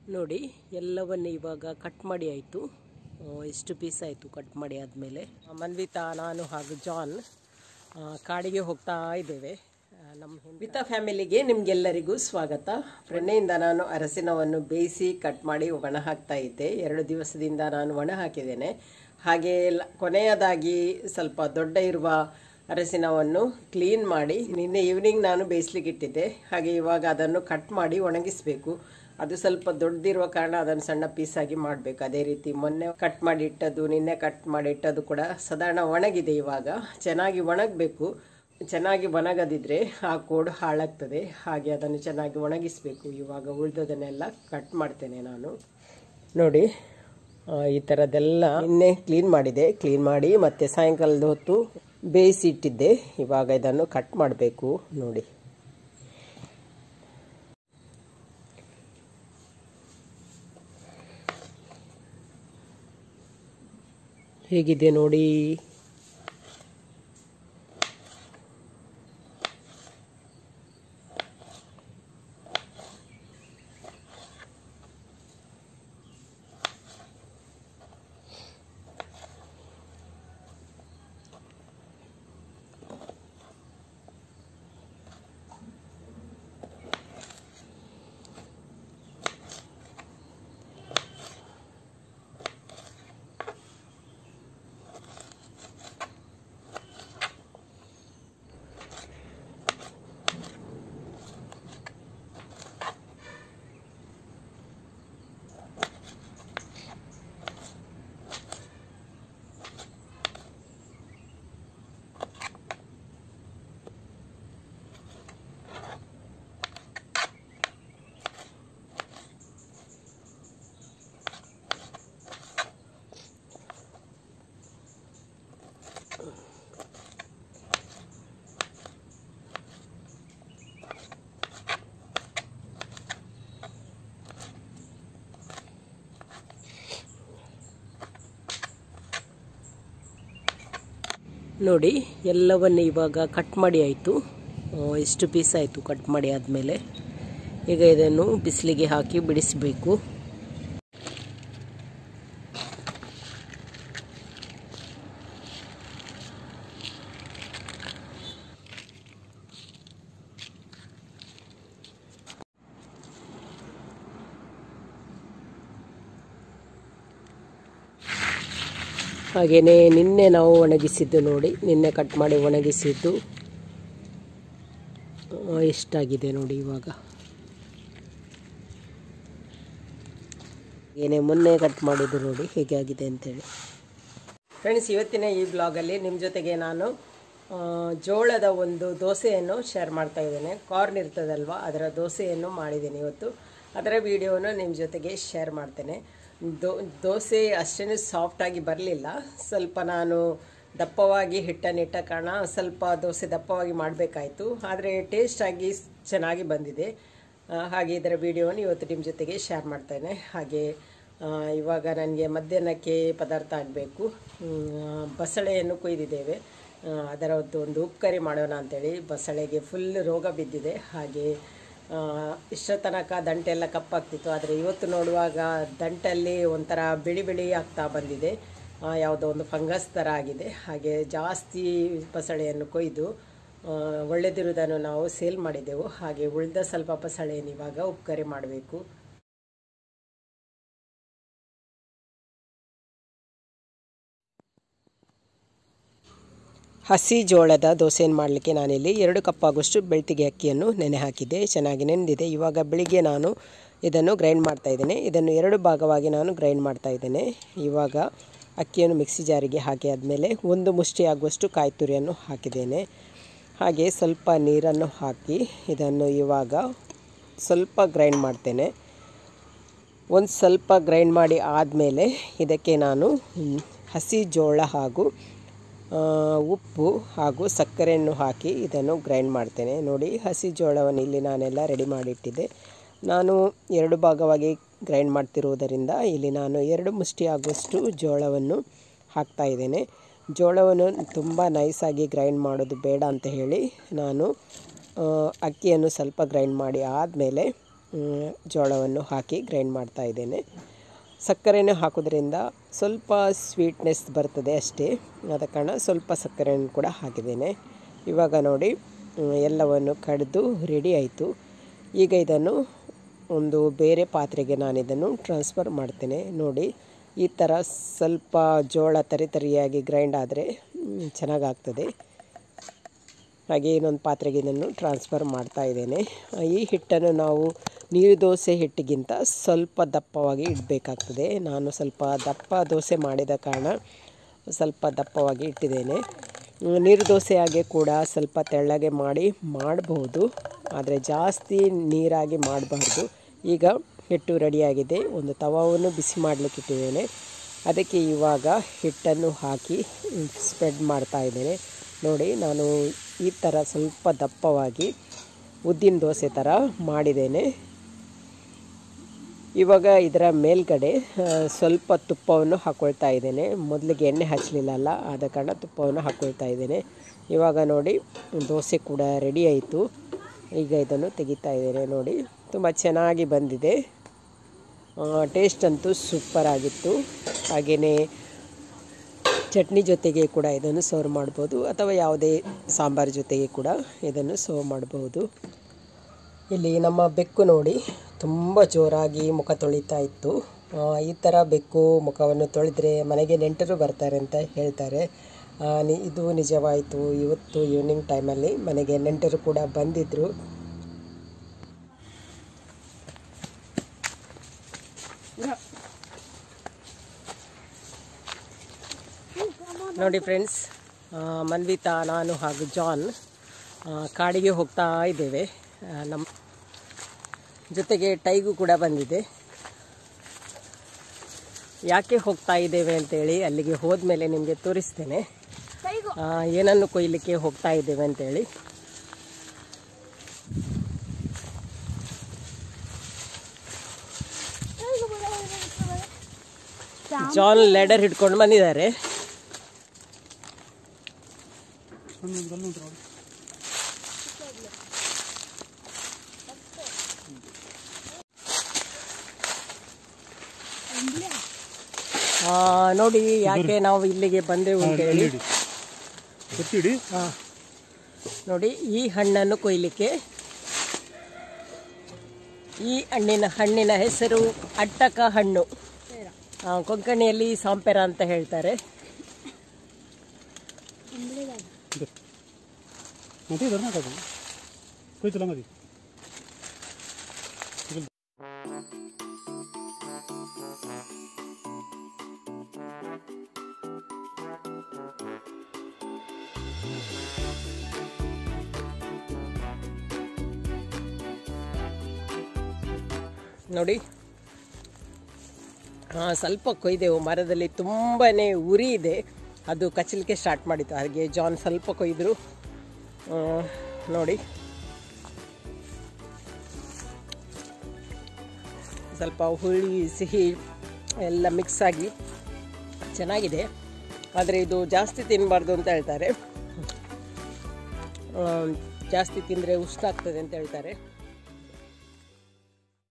ನೋಡಿ ಎಲ್ಲವನ್ನು ಇವಾಗ ಕಟ್ ಮಾಡಿ ಆಯಿತು ಎಷ್ಟು ಪೀಸ್ ಆಯಿತು ಕಟ್ ಮಾಡಿ ಆದಮೇಲೆ ಮನ್ವಿತಾ ನಾನು ಹಾಗೂ ಜಾನ್ ಆ, ಕಾಡಿಗೆ ಹೋಗ್ತಾ ಇದ್ದೇವೆ ಆ, ನಮ್ಮ ವಿತಾ ಫ್ಯಾಮಿಲಿಗೆ ನಿಮಗೆಲ್ಲರಿಗೂ ಸ್ವಾಗತ ಫ್ರೆಂಡೆಯಿಂದ ನಾನು ಅರಸಿನವನ್ನು ಬೇಯಿಸಿ ಕಟ್ ಮಾಡಿ ಒಣ ಹಾಕ್ತಾ ಇದ್ದೆ ಎರಡು ದಿವಸದಿಂದ ನಾನು ಒಣ ಹಾಕಿದ್ದೇನೆ ಹಾಗೆ ಲ- ಕೊನೆಯದಾಗಿ ಸ್ವಲ್ಪ ದೊಡ್ಡ ಇರುವ ಅರಸಿನವನ್ನು ಕ್ಲೀನ್ ಮಾಡಿ ನಿನ್ನೆ ಈವ್ನಿಂಗ್ ನಾನು ಬೇಯಿಸ್ಲಿಕ್ಕೆ ಇಟ್ಟಿದ್ದೆ ಹಾಗೆ ಇವಾಗ ಅದನ್ನು ಕಟ್ ಮಾಡಿ ಒಣಗಿಸಬೇಕು ಅದು ಸ್ವಲ್ಪ ದೊಡ್ಡದಿರುವ ಕಾರಣ ಅದನ್ನು ಸಣ್ಣ ಪೀಸಾಗಿ ಮಾಡಬೇಕು ಅದೇ ರೀತಿ ಮೊನ್ನೆ ಕಟ್ ಮಾಡಿ ಇಟ್ಟದ್ದು ನಿನ್ನೆ ಕಟ್ ಮಾಡಿ ಇಟ್ಟದ್ದು ಕೂಡ ಸಾಧಾರಣ ಒಣಗಿದೆ ಇವಾಗ ಚೆನ್ನಾಗಿ ಒಣಗಬೇಕು ಚೆನ್ನಾಗಿ ಒಣಗದಿದ್ರೆ ಆ ಕೋಡು ಹಾಳಾಗ್ತದೆ ಹಾಗೆ ಅದನ್ನು ಚೆನ್ನಾಗಿ ಒಣಗಿಸಬೇಕು ಇವಾಗ ಉಳಿದದನ್ನೆಲ್ಲ ಕಟ್ ಮಾಡ್ತೇನೆ ನಾನು ನೋಡಿ ಆ, ಈ ಥರದ್ದೆಲ್ಲ ನಿನ್ನೆ ಕ್ಲೀನ್ ಮಾಡಿದೆ ಕ್ಲೀನ್ ಮಾಡಿ ಮತ್ತೆ ಸಾಯಂಕಾಲದ ಹೊತ್ತು ಬೇಯಿಸಿ ಇಟ್ಟಿದ್ದೆ ಇವಾಗ ಇದನ್ನು ಕಟ್ ಮಾಡಬೇಕು ನೋಡಿ ಹೇಗಿದೆ ನೋಡಿ ನೋಡಿ ಎಲ್ಲವನ್ನು ಇವಾಗ ಕಟ್ ಮಾಡಿ ಆಯಿತು ಎಷ್ಟು ಪೀಸ್ ಆಯಿತು ಕಟ್ ಮಾಡಿ ಆದಮೇಲೆ ಈಗ ಇದನ್ನು ಬಿಸಿಲಿಗೆ ಹಾಕಿ ಬಿಡಿಸಬೇಕು ಹಾಗೆಯೇ ನಿನ್ನೆ ನಾವು ಒಣಗಿಸಿದ್ದು ನೋಡಿ ನಿನ್ನೆ ಕಟ್ ಮಾಡಿ ಒಣಗಿಸಿದ್ದು ಆ, ಎಷ್ಟಾಗಿದೆ ನೋಡಿ ಇವಾಗ ಏನೇ ಮೊನ್ನೆ ಕಟ್ ಮಾಡಿದ್ದು ನೋಡಿ ಹೇಗೆ ಆಗಿದೆ ಅಂತೇಳಿ ಫ್ರೆಂಡ್ಸ್ ಇವತ್ತಿನ ಈ ಬ್ಲಾಗಲ್ಲಿ ನಿಮ್ಮ ಜೊತೆಗೆ ನಾನು ಆ, ಜೋಳದ ಒಂದು ದೋಸೆಯನ್ನು ಶೇರ್ ಮಾಡ್ತಾ ಇದ್ದೇನೆ ಕಾರ್ನ್ ಇರ್ತದಲ್ವ ಅದರ ದೋಸೆಯನ್ನು ಮಾಡಿದ್ದೇನೆ ಇವತ್ತು ಅದರ ವಿಡಿಯೋನ ನಿಮ್ಮ ಜೊತೆಗೆ ಶೇರ್ ಮಾಡ್ತೇನೆ ದೋ ದೋಸೆ ಅಷ್ಟೇನು ಸಾಫ್ಟಾಗಿ ಬರಲಿಲ್ಲ ಸ್ವಲ್ಪ ನಾನು ದಪ್ಪವಾಗಿ ಹಿಟ್ಟನ್ನಿಟ್ಟ ಕಾರಣ ಸ್ವಲ್ಪ ದೋಸೆ ದಪ್ಪವಾಗಿ ಮಾಡಬೇಕಾಯಿತು ಆದರೆ ಟೇಸ್ಟಾಗಿ ಚೆನ್ನಾಗಿ ಬಂದಿದೆ ಆ, ಹಾಗೆ ಇದರ ವಿಡಿಯೋವನ್ನು ಇವತ್ತು ನಿಮ್ಮ ಜೊತೆಗೆ ಶೇರ್ ಮಾಡ್ತೇನೆ ಹಾಗೆ ಆ, ಇವಾಗ ನನಗೆ ಮಧ್ಯಾಹ್ನಕ್ಕೆ ಪದಾರ್ಥ ಆಗಬೇಕು ಬಸಳೆಯನ್ನು ಕೊಯ್ದಿದ್ದೇವೆ ಆ, ಅದರದ್ದು ಒಂದು ಉಪ್ಕರಿ ಮಾಡೋಣ ಅಂತೇಳಿ ಬಸಳೆಗೆ ಫುಲ್ ರೋಗ ಬಿದ್ದಿದೆ ಹಾಗೆ ಆ, ಇಷ್ಟರ ತನಕ ದಂಟೆಲ್ಲ ಕಪ್ಪಾಗ್ತಿತ್ತು ಆದರೆ ಇವತ್ತು ನೋಡುವಾಗ ದಂಟಲ್ಲಿ ಒಂಥರ ಬಿಳಿ ಬಿಳಿ ಆಗ್ತಾ ಬಂದಿದೆ ಆ, ಯಾವುದೋ ಒಂದು ಫಂಗಸ್ ಥರ ಆಗಿದೆ ಹಾಗೆ ಜಾಸ್ತಿ ಬಸಳೆಯನ್ನು ಕೊಯ್ದು ಆ, ಒಳ್ಳೆದಿರುವುದನ್ನು ನಾವು ಸೇಲ್ ಮಾಡಿದೆವು ಹಾಗೆ ಉಳಿದ ಸ್ವಲ್ಪ ಬಸಳೆಯನ್ನು ಇವಾಗ ಉಪ್ಕರಿ ಮಾಡಬೇಕು ಹಸಿ ಜೋಳದ ದೋಸೆಯನ್ನು ಮಾಡಲಿಕ್ಕೆ ನಾನಿಲ್ಲಿ ಎರಡು ಕಪ್ ಆಗುವಷ್ಟು ಬೆಳ್ತಿಗೆ ಅಕ್ಕಿಯನ್ನು ನೆನೆ ಹಾಕಿದ್ದೆ ಚೆನ್ನಾಗಿ ನೆನೆದಿದೆ ಇವಾಗ ಬೆಳಿಗ್ಗೆ ನಾನು ಇದನ್ನು ಗ್ರೈಂಡ್ ಮಾಡ್ತಾ ಇದ್ದೇನೆ ಇದನ್ನು ಎರಡು ಭಾಗವಾಗಿ ನಾನು ಗ್ರೈಂಡ್ ಮಾಡ್ತಾ ಇದ್ದೇನೆ ಇವಾಗ ಅಕ್ಕಿಯನ್ನು ಮಿಕ್ಸಿ ಜಾರಿಗೆ ಹಾಕಿ ಆದಮೇಲೆ ಒಂದು ಮುಷ್ಟಿ ಆಗುವಷ್ಟು ಕಾಯಿ ತುರಿಯನ್ನು ಹಾಕಿದ್ದೇನೆ ಹಾಗೆ ಸ್ವಲ್ಪ ನೀರನ್ನು ಹಾಕಿ ಇದನ್ನು ಇವಾಗ ಸ್ವಲ್ಪ ಗ್ರೈಂಡ್ ಮಾಡ್ತೇನೆ ಒಂದು ಸ್ವಲ್ಪ ಗ್ರೈಂಡ್ ಮಾಡಿ ಆದಮೇಲೆ ಇದಕ್ಕೆ ನಾನು ಹ್ಮ್, ಹಸಿ ಜೋಳ ಹಾಗೂ ಆ, ಉಪ್ಪು ಹಾಗೂ ಸಕ್ಕರೆಯನ್ನು ಹಾಕಿ ಇದನ್ನು ಗ್ರೈಂಡ್ ಮಾಡ್ತೇನೆ ನೋಡಿ ಹಸಿ ಜೋಳವನ್ನು ಇಲ್ಲಿ ನಾನೆಲ್ಲ ರೆಡಿ ಮಾಡಿಟ್ಟಿದ್ದೆ ನಾನು ಎರಡು ಭಾಗವಾಗಿ ಗ್ರೈಂಡ್ ಮಾಡ್ತಿರುವುದರಿಂದ ಇಲ್ಲಿ ನಾನು ಎರಡು ಮುಷ್ಟಿ ಆಗುವಷ್ಟು ಜೋಳವನ್ನು ಹಾಕ್ತಾ ಇದ್ದೇನೆ ಜೋಳವನ್ನು ತುಂಬ ನೈಸಾಗಿ ಗ್ರೈಂಡ್ ಮಾಡೋದು ಬೇಡ ಅಂತ ಹೇಳಿ ನಾನು ಆ, ಅಕ್ಕಿಯನ್ನು ಸ್ವಲ್ಪ ಗ್ರೈಂಡ್ ಮಾಡಿ ಆದಮೇಲೆ ಮ್, ಜೋಳವನ್ನು ಹಾಕಿ ಗ್ರೈಂಡ್ ಮಾಡ್ತಾ ಇದ್ದೇನೆ ಸಕ್ಕರೆನೂ ಹಾಕೋದ್ರಿಂದ ಸ್ವಲ್ಪ ಸ್ವೀಟ್ನೆಸ್ ಬರ್ತದೆ ಅಷ್ಟೇ ಆದ ಕಾರಣ ಸ್ವಲ್ಪ ಸಕ್ಕರೆಯನ್ನು ಕೂಡ ಹಾಕಿದ್ದೇನೆ ಇವಾಗ ನೋಡಿ ಮ್, ಎಲ್ಲವನ್ನು ಕಡಿದು ರೆಡಿ ಆಯಿತು ಈಗ ಇದನ್ನು ಒಂದು ಬೇರೆ ಪಾತ್ರೆಗೆ ನಾನು ಇದನ್ನು ಟ್ರಾನ್ಸ್ಫರ್ ಮಾಡ್ತೇನೆ ನೋಡಿ ಈ ಥರ ಸ್ವಲ್ಪ ಜೋಳ ತರಿ ತರಿಯಾಗಿ ಗ್ರೈಂಡ್ ಆದರೆ ಚೆನ್ನಾಗಾಗ್ತದೆ ಹಾಗೆ ಇನ್ನೊಂದು ಪಾತ್ರೆಗೆ ಇದನ್ನು ಟ್ರಾನ್ಸ್ಫರ್ ಮಾಡ್ತಾ ಇದ್ದೇನೆ ಈ ಹಿಟ್ಟನ್ನು ನಾವು ನೀರು ದೋಸೆ ಹಿಟ್ಟಿಗಿಂತ ಸ್ವಲ್ಪ ದಪ್ಪವಾಗಿ ಇಡಬೇಕಾಗ್ತದೆ ನಾನು ಸ್ವಲ್ಪ ದಪ್ಪ ದೋಸೆ ಮಾಡಿದ ಕಾರಣ ಸ್ವಲ್ಪ ದಪ್ಪವಾಗಿ ಇಟ್ಟಿದ್ದೇನೆ ಹ್ಮ್, ನೀರು ದೋಸೆ ಹಾಗೆ ಕೂಡ ಸ್ವಲ್ಪ ತೆಳ್ಳಗೆ ಮಾಡಿ ಮಾಡಬಹುದು ಆದರೆ ಜಾಸ್ತಿ ನೀರಾಗಿ ಮಾಡಬಾರ್ದು ಈಗ ಹಿಟ್ಟು ರೆಡಿಯಾಗಿದೆ ಒಂದು ತವವನ್ನು ಬಿಸಿ ಮಾಡಲಿಕ್ಕೆ ಇಟ್ಟಿದ್ದೇನೆ ಅದಕ್ಕೆ ಇವಾಗ ಹಿಟ್ಟನ್ನು ಹಾಕಿ ಸ್ಪ್ರೆಡ್ ಮಾಡ್ತಾ ಇದ್ದೇನೆ ನೋಡಿ ನಾನು ಈ ಥರ ಸ್ವಲ್ಪ ದಪ್ಪವಾಗಿ ಉದ್ದಿನ ದೋಸೆ ಥರ ಮಾಡಿದ್ದೇನೆ ಇವಾಗ ಇದರ ಮೇಲ್ಗಡೆ ಆ, ಸ್ವಲ್ಪ ತುಪ್ಪವನ್ನು ಹಾಕ್ಕೊಳ್ತಾ ಇದ್ದೇನೆ ಮೊದಲಿಗೆ ಎಣ್ಣೆ ಹಚ್ಚಲಿಲ್ಲಲ್ಲ ಆದ ಕಾರಣ ತುಪ್ಪವನ್ನು ಹಾಕ್ಕೊಳ್ತಾ ಇದ್ದೇನೆ ಇವಾಗ ನೋಡಿ ದೋಸೆ ಕೂಡ ರೆಡಿ ಆಯಿತು ಈಗ ಇದನ್ನು ತೆಗಿತಾ ಇದ್ದೇನೆ ನೋಡಿ ತುಂಬ ಚೆನ್ನಾಗಿ ಬಂದಿದೆ ಟೇಸ್ಟ್ ಅಂತೂ ಸೂಪರ್ ಆಗಿತ್ತು ಹಾಗೆಯೇ ಚಟ್ನಿ ಜೊತೆಗೆ ಕೂಡ ಇದನ್ನು ಸರ್ವ್ ಮಾಡ್ಬೋದು ಅಥವಾ ಯಾವುದೇ ಸಾಂಬಾರು ಜೊತೆಗೆ ಕೂಡ ಇದನ್ನು ಸರ್ವ್ ಮಾಡಬಹುದು ಇಲ್ಲಿ ನಮ್ಮ ಬೆಕ್ಕು ನೋಡಿ ತುಂಬ ಜೋರಾಗಿ ಮುಖ ತೊಳಿತಾ ಇತ್ತು ಆ, ಈ ಥರ ಬೆಕ್ಕು ಮುಖವನ್ನು ತೊಳೆದ್ರೆ ಮನೆಗೆ ನೆಂಟರು ಬರ್ತಾರೆ ಅಂತ ಹೇಳ್ತಾರೆ ಆ, ನಿ ಇದು ನಿಜವಾಯಿತು ಇವತ್ತು ಈವ್ನಿಂಗ್ ಟೈಮಲ್ಲಿ ಮನೆಗೆ ನೆಂಟರು ಕೂಡ ಬಂದಿದ್ದರು ನೋಡಿ ಫ್ರೆಂಡ್ಸ್ ಮನ್ವಿತಾ ನಾನು ಹಾಗೂ ಜಾನ್ ಆ, ಕಾಡಿಗೆ ಹೋಗ್ತಾ ಇದ್ದೇವೆ ಆ, ನಮ್ಮ ಜೊತೆಗೆ ಟೈಗು ಕೂಡ ಬಂದಿದೆ ಯಾಕೆ ಹೋಗ್ತಾ ಇದ್ದೇವೆ ಅಂತೇಳಿ ಅಲ್ಲಿಗೆ ಹೋದ್ಮೇಲೆ ನಿಮಗೆ ತೋರಿಸ್ತೇನೆ ಆ, ಏನನ್ನು ಕೊಯ್ಲಿಕ್ಕೆ ಹೋಗ್ತಾ ಇದ್ದೇವೆ ಅಂತೇಳಿ ಜಾನ್ ಲೆಡರ್ ಹಿಡ್ಕೊಂಡು ಬಂದಿದ್ದಾರೆ ಆ, ನೋಡಿ ಯಾಕೆ ನಾವು ಇಲ್ಲಿಗೆ ಬಂದೆವು ಅಂತೇಳಿ ಗೊತ್ತಿಡಿ ಹಾ. ನೋಡಿ ಈ ಹಣ್ಣನ್ನು ಕೊಯ್ಲಿಕ್ಕೆ ಈ ಹಣ್ಣಿನ ಹಣ್ಣಿನ ಹೆಸರು ಅಟ್ಟಕ ಹಣ್ಣು ಆ, ಕೊಂಕಣಿಯಲ್ಲಿ ಸಾಂಪೆರ ಅಂತ ಹೇಳ್ತಾರೆ ಮತ್ತೆ ಧರ್ಮ ಕಾದು ಕೊಯ್ತಲ್ಲ ಮದಿ ನೋಡಿ ಆ, ಸ್ವಲ್ಪ ಕೊಯ್ದೆವು ಮರದಲ್ಲಿ ತುಂಬನೇ ಉರಿ ಇದೆ ಅದು ಕಚ್ಚಲಿಕ್ಕೆ ಸ್ಟಾರ್ಟ್ ಮಾಡಿತ್ತು ಹಾಗೆ ಜಾನ್ ಸ್ವಲ್ಪ ಕೊಯ್ದರು ಆ, ನೋಡಿ ಸ್ವಲ್ಪ ಹುಳಿ ಸಿಹಿ ಎಲ್ಲ ಮಿಕ್ಸ್ ಆಗಿ ಚೆನ್ನಾಗಿದೆ ಆದರೆ ಇದು ಜಾಸ್ತಿ ತಿನ್ನಬಾರ್ದು ಅಂತ ಹೇಳ್ತಾರೆ ಆ, ಜಾಸ್ತಿ ತಿಂದರೆ ಉಷ್ಟಾಗ್ತದೆ ಅಂತ ಹೇಳ್ತಾರೆ